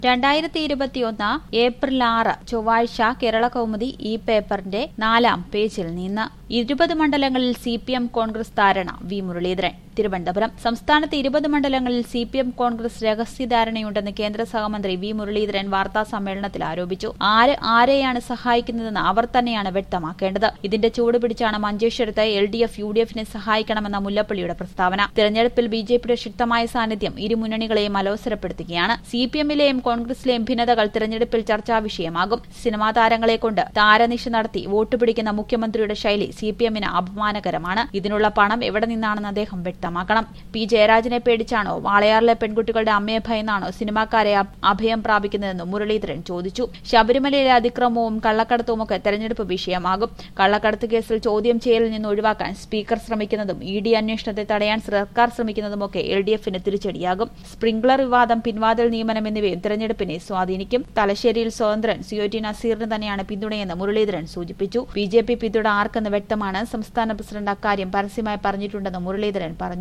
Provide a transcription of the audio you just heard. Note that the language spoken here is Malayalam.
രണ്ടായിരത്തി ഇരുപത്തിയൊന്ന് ഏപ്രിൽ ആറ് ചൊവ്വാഴ്ച കേരള കൗമുദി ഈ പേപ്പറിന്റെ നാലാം പേജിൽ നിന്ന് ഇരുപത് മണ്ഡലങ്ങളിൽ സി പി എം കോൺഗ്രസ് ധാരണ വി മുരളീധരൻ തിരുവനന്തപുരം സംസ്ഥാനത്ത് ഇരുപത് മണ്ഡലങ്ങളിൽ സി പി എം കോൺഗ്രസ് രഹസ്യധാരണയുണ്ടെന്ന് കേന്ദ്ര സഹമന്ത്രി വി മുരളീധരൻ വാർത്താ സമ്മേളനത്തിൽ ആരോപിച്ചു ആര് ആരെയാണ് സഹായിക്കുന്നതെന്ന് അവർ തന്നെയാണ് വ്യക്തമാക്കേണ്ടത് ഇതിന്റെ ചൂട് പിടിച്ചാണ് മഞ്ചേശ്വരത്ത് L D F U D എഫിനെ സഹായിക്കണമെന്ന മുല്ലപ്പള്ളിയുടെ പ്രസ്താവന തെരഞ്ഞെടുപ്പിൽ ബി ജെ പിയുടെ ശക്തമായ സാന്നിധ്യം ഇരു മുന്നണികളെയും അലോസരപ്പെടുത്തുകയാണ് സി പി എമ്മിലെയും കോൺഗ്രസിലെയും ഭിന്നതകൾ തെരഞ്ഞെടുപ്പിൽ ചർച്ചാ വിഷയമാകും സിനിമാ താരങ്ങളെ കൊണ്ട് താരനിശ നടത്തി വോട്ട് പിടിക്കുന്ന മുഖ്യമന്ത്രിയുടെ ശൈലി സി പി എമ്മിന് അപമാനകരമാണ് ഇതിനുള്ള പണം എവിടെ നിന്നാണെന്ന് അദ്ദേഹം വ്യക്തമാക്കണം പി ജയരാജനെ പേടിച്ചാണോ വാളയാറിലെ പെൺകുട്ടികളുടെ അമ്മയെ ഭയന്നാണോ സിനിമാക്കാരെ അഭ- അഭയം പ്രാപിക്കുന്നതെന്നും മുരളീധരൻ ചോദിച്ചു ശബരിമലയിലെ അതിക്രമവും കള്ളക്കടത്തുമൊക്കെ തെരഞ്ഞെടുപ്പ് വിഷയമാകും കള്ളക്കടത്ത് കേസിൽ ചോദ്യം ചെയ്യലിൽ നിന്ന് ഒഴിവാക്കാൻ സ്പീക്കർ ശ്രമിക്കുന്നതും ഇ ഡി അന്വേഷണത്തെ തടയാൻ സർക്കാർ ശ്രമിക്കുന്നതുമൊക്കെ എൽ ഡി എഫിന് തിരിച്ചടിയാകും സ്പ്രിംഗ്ലർ വിവാദം പിൻവാതിൽ നിയമനം എന്നിവയും തെരഞ്ഞെടുപ്പിനെ സ്വാധീനിക്കും തലശ്ശേരിയിൽ സ്വതന്ത്രൻ സിഒ ടി നസീറിന് തന്നെയാണ് പിന്തുണയെന്ന് മുരളീധരൻ സൂചിപ്പിച്ചു ബി ജെ പി പിന്തുണ ആർക്കെന്ന് വ്യക്തമാണ് സംസ്ഥാന പ്രസിഡന്റ് അക്കാര്യം പരസ്യമായി പറഞ്ഞിട്ടുണ്ടെന്ന് മുരളീധരൻ പറഞ്ഞു